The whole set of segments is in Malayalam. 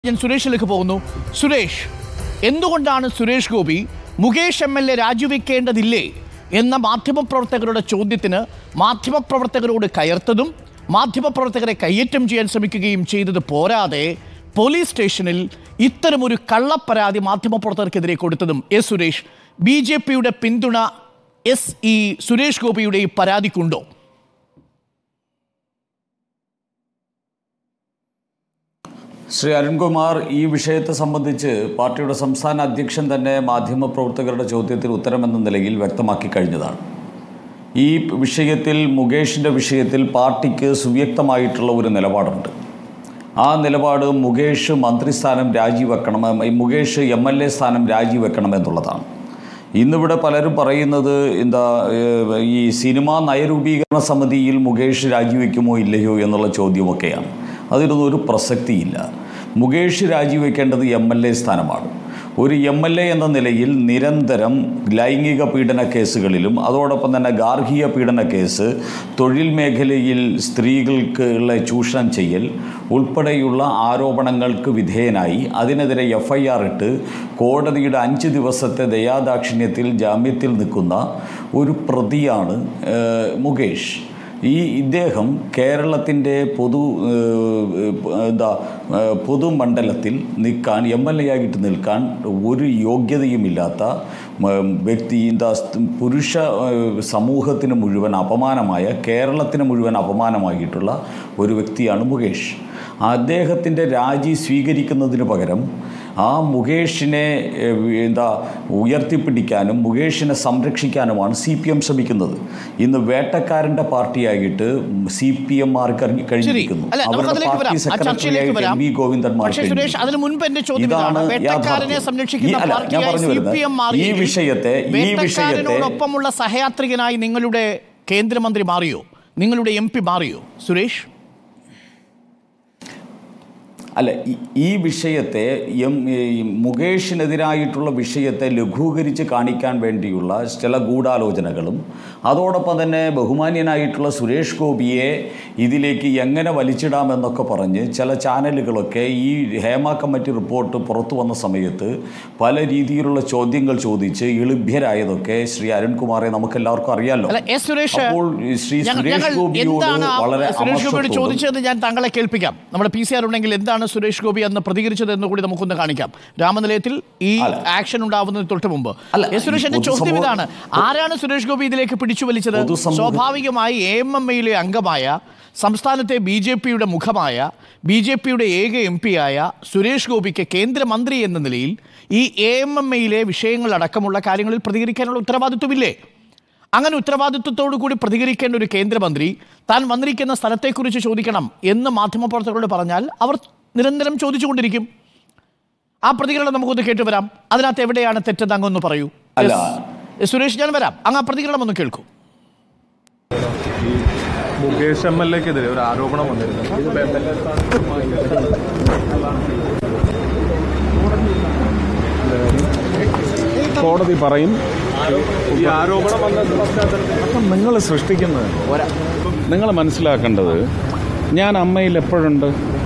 ഞാൻ സുരേഷിലേക്ക് പോകുന്നു സുരേഷ് എന്തുകൊണ്ടാണ് Suresh Gopi Mukesh M L A രാജിവെക്കേണ്ടതില്ലേ എന്ന മാധ്യമപ്രവർത്തകരുടെ ചോദ്യത്തിന് മാധ്യമപ്രവർത്തകരോട് കയർത്തതും മാധ്യമപ്രവർത്തകരെ കയ്യേറ്റം ചെയ്യാൻ ശ്രമിക്കുകയും ചെയ്തത് പോരാതെ പോലീസ് സ്റ്റേഷനിൽ ഇത്തരമൊരു കള്ളപ്പരാതി മാധ്യമപ്രവർത്തകർക്കെതിരെ കൊടുത്തതും എസ് സുരേഷ് ബി ജെ പിയുടെ പിന്തുണ എസ് ഈ സുരേഷ് ഗോപിയുടെ ഈ പരാതിക്കുണ്ടോ ശ്രീ അരുൺകുമാർ ഈ വിഷയത്തെ സംബന്ധിച്ച് പാർട്ടിയുടെ സംസ്ഥാന അധ്യക്ഷൻ തന്നെ മാധ്യമപ്രവർത്തകരുടെ ചോദ്യത്തിന് ഉത്തരമെന്ന നിലയിൽ വ്യക്തമാക്കി കഴിഞ്ഞതാണ് ഈ വിഷയത്തിൽ മുകേഷിൻ്റെ വിഷയത്തിൽ പാർട്ടിക്ക് സുവ്യക്തമായിട്ടുള്ള ഒരു നിലപാടുണ്ട് ആ നിലപാട് മുകേഷ് മന്ത്രിസ്ഥാനം രാജിവെക്കണം ഈ മുകേഷ് എം എൽ എ സ്ഥാനം രാജിവെക്കണം എന്നുള്ളതാണ് ഇന്നിവിടെ പലരും പറയുന്നത് എന്താ ഏഹ്, ഈ സിനിമാ നയരൂപീകരണ സമിതിയിൽ മുകേഷ് രാജിവെക്കുമോ ഇല്ലയോ എന്നുള്ള ചോദ്യമൊക്കെയാണ് അതിനൊന്നും ഒരു പ്രസക്തിയില്ല മുകേഷ് രാജിവെക്കേണ്ടത് എം എൽ എ സ്ഥാനമാണ് ഒരു എം എൽ എ എന്ന നിലയിൽ നിരന്തരം ലൈംഗിക പീഡന കേസുകളിലും അതോടൊപ്പം തന്നെ ഗാർഹിക പീഡന കേസ് തൊഴിൽ മേഖലയിൽ സ്ത്രീകൾക്ക് ഉള്ള ചൂഷണം ചെയ്യൽ ഉൾപ്പെടെയുള്ള ആരോപണങ്ങൾക്ക് വിധേയനായി അതിനെതിരെ എഫ് ഐ ആർ ഇട്ട് കോടതിയുടെ അഞ്ച് ദിവസത്തെ ദയാദാക്ഷിണ്യത്തിൽ ജാമ്യത്തിൽ നിൽക്കുന്ന ഒരു പ്രതിയാണ് ഏഹ്, മുകേഷ് ഈ ഇദ്ദേഹം കേരളത്തിൻ്റെ പൊതു ഏഹ്, എന്താ ഏഹ്, പൊതുമണ്ഡലത്തിൽ നിൽക്കാൻ എം എൽ എ ആയിട്ട് നിൽക്കാൻ ഒരു യോഗ്യതയുമില്ലാത്ത ഉം, വ്യക്തി എന്താ സ്- പുരുഷ ഏഹ്, സമൂഹത്തിന് മുഴുവൻ അപമാനമായ കേരളത്തിന് മുഴുവൻ അപമാനമായിട്ടുള്ള ഒരു വ്യക്തിയാണ് മുകേഷ് അദ്ദേഹത്തിൻ്റെ രാജി സ്വീകരിക്കുന്നതിന് പകരം ആ മുകേഷിനെ ഏഹ്, എന്താ ഉയർത്തിപ്പിടിക്കാനും മുകേഷിനെ സംരക്ഷിക്കാനുമാണ് സി പി എം ശ്രമിക്കുന്നത് ഇന്ന് വേട്ടക്കാരൻ്റെ പാർട്ടിയായിട്ട് സി പി എം മാറി കഴിഞ്ഞ് കഴിഞ്ഞിരിക്കുന്നു അല്ല നമുക്ക് അവരുടെ അതിലേക്ക് വരാം പാർട്ടി ആ ചർച്ചയിലേക്ക് സെക്രട്ടറിയായിട്ട് വരാം എം വി ഗോവിന്ദൻ മാറി പക്ഷേ സുരേഷ് അതിന് മുൻപ് എന്റെ ചോദ്യം ഇതാണ് ഇതാണ് വേട്ടക്കാരനെ യാഥാർത്ഥ്യം. സംരക്ഷിക്കുന്ന ഈ- അല്ല, ഞാൻ പാർട്ടിയായി പറഞ്ഞു സി വരുന്നത് പി എം ഈ മാറിയെങ്കിൽ വിഷയത്തെ ഈ വിഷയത്തെ വേട്ടക്കാരനോടൊപ്പമുള്ള സഹയാത്രികനായി നിങ്ങളുടെ കേന്ദ്രമന്ത്രി മാറിയോ നിങ്ങളുടെ എം പി മാറിയോ സുരേഷ് അല്ല ഈ- ഈ വിഷയത്തെ എം ഈ മുകേഷിനെതിരായിട്ടുള്ള വിഷയത്തെ ലഘൂകരിച്ച് കാണിക്കാൻ വേണ്ടിയുള്ള ചില ഗൂഢാലോചനകളും അതോടൊപ്പം തന്നെ ബഹുമാന്യനായിട്ടുള്ള സുരേഷ് ഗോപിയെ ഇതിലേക്ക് എങ്ങനെ വലിച്ചിടാമെന്നൊക്കെ പറഞ്ഞ് ചില ചാനലുകളൊക്കെ ഈ ഹേമ കമ്മിറ്റി റിപ്പോർട്ട് പുറത്തു വന്ന സമയത്ത് പല രീതിയിലുള്ള ചോദ്യങ്ങൾ ചോദിച്ച് എളുഭ്യരായതൊക്കെ ശ്രീ അരുൺകുമാറെ നമുക്കെല്ലാവർക്കും അറിയാലോ അല്ല എസ് സുരേഷ് അപ്പോൾ ശ്രീ ഞങ്ങൾ- സുരേഷ് ഞങ്ങൾ ഗോപിയോട് എന്താണ് ആ വളരെ സുരേഷ് ഗോപിയോട് അമർഷത്തോടും ചോദിച്ചത് ഞാൻ താങ്കളെ കേൾപ്പിക്കാം നമ്മുടെ പി സി ആർ ഉണ്ടെങ്കിൽ എന്താണ് സുരേഷ് ഗോപി അന്ന് പ്രതികരിച്ചത് എന്ന് കൂടി നമുക്കൊന്ന് കാണിക്കാം രാമനിലയത്തിൽ ഈ അല്ല. ആക്ഷൻ ഉണ്ടാവുന്നതിന് തൊട്ട് മുമ്പ് അല്ല, എസ് സുരേഷ് എന്റെ ഈ ചോദ്യം പൊതുസമൂഹ- ഇതാണ് ആരാണ് സുരേഷ് ഗോപി ഇതിലേക്ക് പിടിച്ചു വലിച്ചത് പൊതുസമൂഹ- സ്വാഭാവികമായി എ എം എം എയിലെ അംഗമായ സംസ്ഥാനത്തെ ബി ജെ പിയുടെ മുഖമായ ബി ജെ പിയുടെ ഏക എം ആയ സുരേഷ് ഗോപിക്ക് കേന്ദ്രമന്ത്രി എന്ന നിലയിൽ ഈ എ എം എം എയിലെ വിഷയങ്ങളടക്കമുള്ള കാര്യങ്ങളിൽ പ്രതികരിക്കാനുള്ള ഉത്തരവാദിത്വമില്ലേ അങ്ങനെ ഉത്തരവാദിത്വത്തോടു കൂടി പ്രതികരിക്കേണ്ട ഒരു കേന്ദ്രമന്ത്രി താൻ വന്നിരിക്കുന്ന സ്ഥലത്തെക്കുറിച്ച് ചോദിക്കണം എന്ന് മാധ്യമപ്രവർത്തകരോട് പറഞ്ഞാൽ അവർ നിരന്തരം ചോദിച്ചുകൊണ്ടിരിക്കും ആ പ്രതികരണം നമുക്കൊന്ന് കേട്ടു വരാം അതിനകത്ത് എവിടെയാണ് തെറ്റെന്ന് അങ്ങൊന്ന് പറയൂ അല്ല. Yes. സുരേഷ് ഞാൻ വരാം അങ്ങ് ആ പ്രതികരണം ഒന്ന് കേൾക്കൂ മുകേഷ് എം എൽ എക്കെതിരെ ഒരു ആരോപണം വന്നിരുന്നു ഇത് എം എൽ എ കോടതി പറയും ഈ ആരോപണം വന്ന പശ്ചാത്തലത്തിൽ അപ്പം നിങ്ങൾ സൃഷ്ടിക്കുന്നത് നിങ്ങൾ മനസ്സിലാക്കേണ്ടത് ഞാൻ അമ്മയിൽ എപ്പോഴുണ്ട്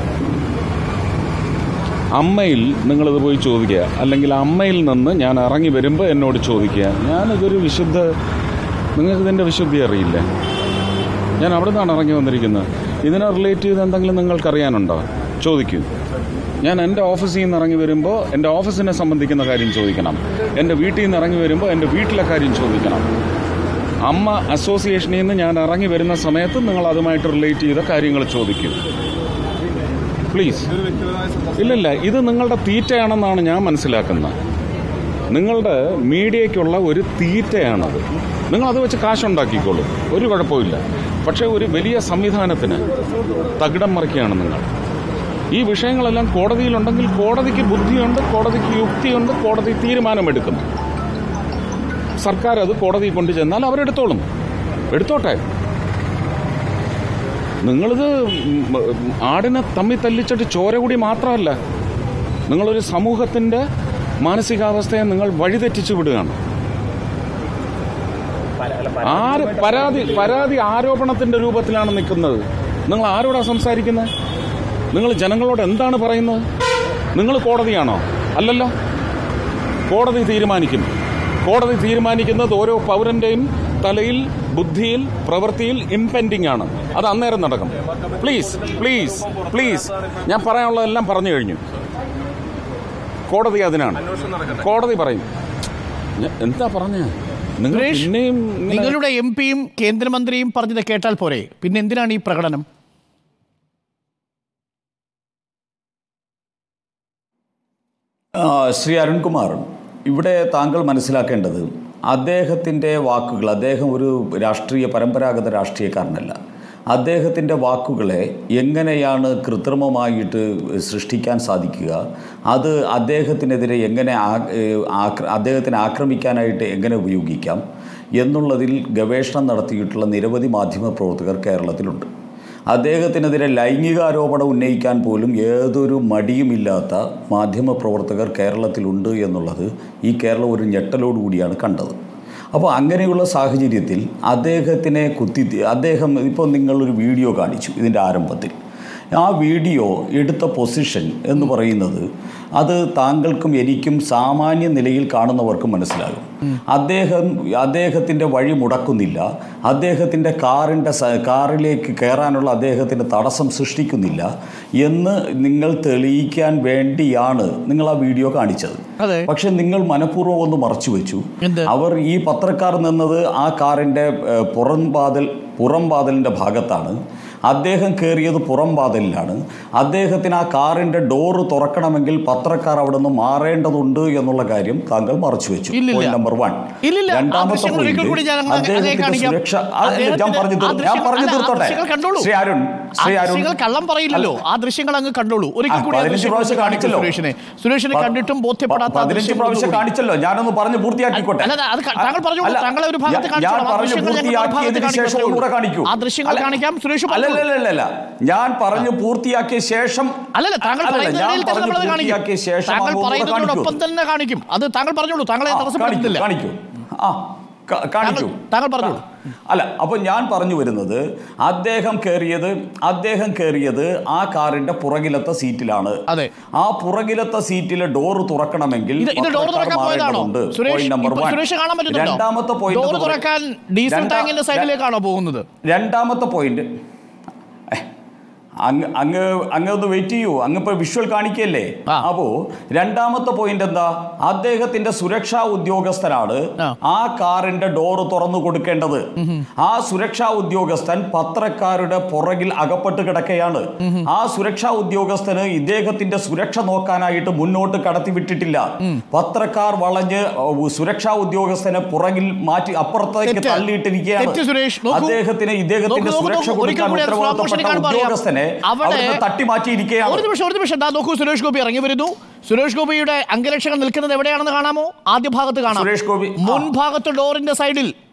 അമ്മയിൽ നിങ്ങളിത് പോയി ചോദിക്കുക അല്ലെങ്കിൽ അമ്മയിൽ നിന്ന് ഞാൻ ഇറങ്ങി വരുമ്പോൾ എന്നോട് ചോദിക്കുക ഞാനിതൊരു വിശുദ്ധ നിങ്ങൾക്ക് ഇതിൻ്റെ വിശുദ്ധി അറിയില്ല ഞാൻ അവിടെ നിന്നാണ് ഇറങ്ങി വന്നിരിക്കുന്നത് ഇതിനെ റിലേറ്റ് ചെയ്ത് എന്തെങ്കിലും നിങ്ങൾക്കറിയാനുണ്ടോ ചോദിക്കൂ ഞാൻ എൻ്റെ ഓഫീസിൽ നിന്ന് ഇറങ്ങി വരുമ്പോൾ എൻ്റെ ഓഫീസിനെ സംബന്ധിക്കുന്ന കാര്യം ചോദിക്കണം എൻ്റെ വീട്ടിൽ നിന്ന് ഇറങ്ങി വരുമ്പോൾ എൻ്റെ വീട്ടിലെ കാര്യം ചോദിക്കണം അമ്മ അസോസിയേഷനിൽ നിന്ന് ഞാൻ ഇറങ്ങി വരുന്ന സമയത്ത് നിങ്ങൾ അതുമായിട്ട് റിലേറ്റ് ചെയ്ത കാര്യങ്ങൾ ചോദിക്കും പ്ലീസ് ഇല്ലില്ല ഇത് നിങ്ങളുടെ തീറ്റയാണെന്നാണ് ഞാൻ മനസ്സിലാക്കുന്നത് നിങ്ങളുടെ മീഡിയയ്ക്കുള്ള ഒരു തീറ്റയാണത് നിങ്ങൾ അത് വെച്ച് കാശുണ്ടാക്കിക്കോളൂ ഒരു കുഴപ്പമില്ല പക്ഷേ ഒരു വലിയ സംവിധാനത്തിന് തകിടം മറിക്കുകയാണ് നിങ്ങൾ ഈ വിഷയങ്ങളെല്ലാം കോടതിയിലുണ്ടെങ്കിൽ കോടതിക്ക് ബുദ്ധിയുണ്ട് കോടതിക്ക് യുക്തിയുണ്ട് കോടതി തീരുമാനമെടുക്കുന്നു സർക്കാർ അത് കോടതിയിൽ കൊണ്ടു ചെന്നാൽ അവരെടുത്തോളും എടുത്തോട്ടെ നിങ്ങളിത് ഉം, ആടിനെ തമ്മി തല്ലിച്ചിട്ട് ചോര കൂടി മാത്രമല്ല നിങ്ങളൊരു സമൂഹത്തിന്റെ മാനസികാവസ്ഥയെ നിങ്ങൾ വഴിതെറ്റിച്ചു വിടുകയാണ് ആര് പരാതി പരാതി ആരോപണത്തിന്റെ രൂപത്തിലാണ് നിൽക്കുന്നത് നിങ്ങൾ ആരോടാ സംസാരിക്കുന്നത് നിങ്ങൾ ജനങ്ങളോട് എന്താണ് പറയുന്നത് നിങ്ങൾ കോടതിയാണോ അല്ലല്ലോ കോടതി തീരുമാനിക്കും കോടതി തീരുമാനിക്കുന്നത് ഓരോ പൗരന്റെയും തലയിൽ ബുദ്ധിയിൽ പ്രവൃത്തിയിൽ ഇംപെൻഡിംഗ് ആണ് അത് അന്നേരം നടക്കും പ്ലീസ് പ്ലീസ് പ്ലീസ് ഞാൻ പറയാനുള്ളതെല്ലാം പറഞ്ഞു കഴിഞ്ഞു കോടതി അതിനാണ് കോടതി പറയും ഞാൻ- എന്താ പറഞ്ഞ നിങ്ങൾ സുരേഷ് പിന്നെയും ഇങ്ങനെ- നിങ്ങളുടെ എം പിയും കേന്ദ്രമന്ത്രിയും പറഞ്ഞത് കേട്ടാൽ പോരെ പിന്നെ എന്തിനാണ് ഈ പ്രകടനം ആ, ശ്രീ അരുൺകുമാർ ഇവിടെ താങ്കൾ മനസ്സിലാക്കേണ്ടത് അദ്ദേഹത്തിൻ്റെ വാക്കുകൾ അദ്ദേഹം ഒരു രാഷ്ട്രീയ പരമ്പരാഗത രാഷ്ട്രീയക്കാരനല്ല അദ്ദേഹത്തിൻ്റെ വാക്കുകളെ എങ്ങനെയാണ് കൃത്രിമമായിട്ട് സൃഷ്ടിക്കാൻ സാധിക്കുക അത് അദ്ദേഹത്തിനെതിരെ എങ്ങനെ ആ- ഏഹ് ആക്ര- അദ്ദേഹത്തിനെ ആക്രമിക്കാനായിട്ട് എങ്ങനെ ഉപയോഗിക്കാം എന്നുള്ളതിൽ ഗവേഷണം നടത്തിയിട്ടുള്ള നിരവധി മാധ്യമപ്രവർത്തകർ കേരളത്തിലുണ്ട് അദ്ദേഹത്തിനെതിരെ ലൈംഗികാരോപണം ഉന്നയിക്കാൻ പോലും ഏതൊരു മടിയുമില്ലാത്ത മാധ്യമപ്രവർത്തകർ കേരളത്തിലുണ്ട് എന്നുള്ളത് ഈ കേരളം ഒരു ഞെട്ടലോടുകൂടിയാണ് കണ്ടത് അപ്പോൾ അങ്ങനെയുള്ള സാഹചര്യത്തിൽ അദ്ദേഹത്തിനെ കുത്തി അദ്ദേഹം ഇപ്പോൾ നിങ്ങളൊരു വീഡിയോ കാണിച്ചു ഇതിൻ്റെ ആരംഭത്തിൽ ആ വീഡിയോ എടുത്ത പൊസിഷൻ എന്ന് പറയുന്നത് അത് താങ്കൾക്കും എനിക്കും സാമാന്യ നിലയിൽ കാണുന്നവർക്കും മനസ്സിലാകും അദ്ദേഹം അദ്ദേഹത്തിൻ്റെ വഴി മുടക്കുന്നില്ല അദ്ദേഹത്തിൻ്റെ കാറിൻ്റെ സ- കാറിലേക്ക് കയറാനുള്ള അദ്ദേഹത്തിൻ്റെ തടസ്സം സൃഷ്ടിക്കുന്നില്ല എന്ന് നിങ്ങൾ തെളിയിക്കാൻ വേണ്ടിയാണ് നിങ്ങൾ ആ വീഡിയോ കാണിച്ചത് അതെ. പക്ഷെ നിങ്ങൾ മനഃപൂർവ്വം ഒന്ന് മറച്ചു വെച്ചു എന്ത്? അവർ ഈ പത്രക്കാർ നിന്നത് ആ കാറിൻ്റെ ഏഹ്, പുറംവാതിൽ പുറംവാതിലിൻ്റെ ഭാഗത്താണ് അദ്ദേഹം കയറിയത് പുറംവാതിലിലാണ് അദ്ദേഹത്തിന് ആ കാറിൻ്റെ ഡോറ് തുറക്കണമെങ്കിൽ പത്രക്കാർ അവിടെ നിന്ന് മാറേണ്ടതുണ്ട് എന്നുള്ള കാര്യം താങ്കൾ മറച്ചു വെച്ചു ഇല്ലില്ല. പോയിന്റ് നമ്പർ വൺ ഇല്ലില്ല. ആ രണ്ടാമത്തെ ദൃശ്യങ്ങൾ ഒരിക്കൽ കൂടി ഞാൻ പോയിന്റ് അങ്ങ് അങ്ങേ അദ്ദേഹത്തിന്റെ കാണിക്കാം. സുരക്ഷ ആ, ഞാൻ അദ്ദേഹത്തിന്റെ- പറഞ്ഞു ആ തീർത്തു ഞാൻ ദൃശ്യങ്ങൾ- പറഞ്ഞു അല്ല, ആ തീർത്തോട്ടെ ദൃശ്യങ്ങൾ കണ്ടോളൂ. ശ്രീ അരുൺ ആ ശ്രീ അരുൺ ദൃശ്യങ്ങൾ കള്ളം പറയില്ലല്ലോ ആ ദൃശ്യങ്ങൾ അങ്ങ് കണ്ടോളൂ ഒരിക്കൽ ആ, കൂടി ആ പതിനഞ്ച് ദൃശ്യങ്ങൾ പ്രാവശ്യം കാണിക്കൂ കാണിച്ചല്ലോ. സുരേഷിനെ സുരേഷിനെ പ- കണ്ടിട്ടും ബോധ്യപ്പെടാത്ത ആ പതിനഞ്ച് ദൃശ്യങ്ങൾ പ്രാവശ്യം ഒന്നുകൂടി. കാണിച്ചല്ലോ ഞാനൊന്ന് പറഞ്ഞ് പൂർത്തിയാക്കിക്കോട്ടെ അല്ല, അത് ക- താങ്കൾ പറഞ്ഞോളൂ. അല്ല, താങ്കളെ ഒരു ഭാഗത്ത് ഞാൻ- കാണിച്ചോളാം. ഞാൻ ആ പറഞ്ഞു ദൃശ്യങ്ങൾ ഞങ്ങൾ ഒരു ഭാഗത്ത് പൂർത്തിയാക്കിയതിന് കാണിക്കത്തേ ശേഷം ഒന്നുകൂടെ കാണിക്കൂ ആ ദൃശ്യങ്ങൾ അല്ല, കാണിക്കാം. സുരേഷ് പറഞ്ഞോളൂ. അല്ലല്ലല്ല ഞാൻ പറഞ്ഞു പൂർത്തിയാക്കിയ ശേഷം അല്ലല്ല താങ്കൾ അല്ലല്ല, പറയുന്നതിനിടയിൽ ഞാൻ തന്നെ പറഞ്ഞു നമ്മളത് കാണിക്കും പൂർത്തിയാക്കിയ ശേഷം താങ്കൾ അങ്ങ് ഒന്നുകൂടെ പറയുന്നതിനോടൊപ്പം കാണിക്കൂ. തന്നെ കാണിക്കും അത് താങ്കൾ പറഞ്ഞോളൂ താങ്കളെ ആ, കാണിക്കൂ തടസ്സപ്പെടുത്തുന്നില്ല കാണിക്കൂ ആ ക- കാണിക്കൂ താങ്കൾ- താങ്കൾ പറഞ്ഞോളൂ. അല്ല അപ്പോൾ ഞാൻ പറഞ്ഞു വരുന്നത് അദ്ദേഹം കയറിയത് അദ്ദേഹം കയറിയത് ആ കാറിന്റെ പുറകിലത്തെ സീറ്റിലാണ് അതെ. ആ പുറകിലത്തെ സീറ്റിലെ ഡോറ് തുറക്കണമെങ്കിൽ ഇത് ഇത് ഡോർ പത്രക്കാർ തുറക്കാൻ പോയതാണോ മാറേണ്ടതുണ്ട്. സുരേഷ് Point number ഇപ്പൊ one. സുരേഷ് കാണാൻ പറ്റുന്നുണ്ടോ രണ്ടാമത്തെ പോയിന്റ് ഡോർ എന്ന് പറ- തുറക്കാൻ ഡീസൽ രണ്ടാ- ടാങ്കിന്റെ സൈഡിലേക്കാണോ പോകുന്നത് രണ്ടാമത്തെ പോയിന്റ് അങ്ങ് അങ്ങ് അങ്ങ് ഒന്ന് വെയിറ്റ് ചെയ്യൂ അങ്ങ് ഇപ്പൊ വിഷ്വൽ കാണിക്കല്ലേ ആ. അപ്പോ രണ്ടാമത്തെ പോയിന്റ് എന്താ അദ്ദേഹത്തിന്റെ സുരക്ഷാ ഉദ്യോഗസ്ഥനാണ് ആ. ആ കാറിന്റെ ഡോറ് തുറന്നു കൊടുക്കേണ്ടത് ആ സുരക്ഷാ ഉദ്യോഗസ്ഥൻ പത്രക്കാരുടെ പുറകിൽ അകപ്പെട്ട് കിടക്കുകയാണ് ആ സുരക്ഷാ ഉദ്യോഗസ്ഥന് ഇദ്ദേഹത്തിന്റെ സുരക്ഷ നോക്കാനായിട്ട് മുന്നോട്ട് കടത്തിവിട്ടിട്ടില്ല പത്രക്കാർ വളഞ്ഞ് ഏഹ്, സുരക്ഷാ ഉദ്യോഗസ്ഥനെ പുറകിൽ മാറ്റി അപ്പുറത്തേക്ക് തെറ്റ്. തള്ളിയിട്ടിരിക്കുകയാണ് തെറ്റ് സുരേഷ്. നോക്കൂ. അദ്ദേഹത്തിന് ഇദ്ദേഹത്തിന്റെ നോക്കൂ, സുരക്ഷ നോക്കൂ. ഒരിക്കൽ കൊടുക്കാൻ കൂടി അത് slow motion ഉത്തരവാദിത്തപ്പെട്ട കാണുമ്പോൾ അറിയാം. ഉദ്യോഗസ്ഥനെ അവിടെ അവിടുന്ന് തട്ടിമാറ്റിയിരിക്കുകയാണ് ഒരു നിമിഷം ഒരു നിമിഷം ദാ നോക്കൂ സുരേഷ് ഗോപി ഇറങ്ങി വരുന്നു സുരേഷ് ഗോപിയുടെ അംഗരക്ഷകൻ നിൽക്കുന്നത് എവിടെയാണെന്ന് കാണാമോ ആദ്യ ഭാഗത്ത് കാണാം സുരേഷ് ഗോപി, ആ. മുൻഭാഗത്ത് ഡോറിന്റെ സൈഡിൽ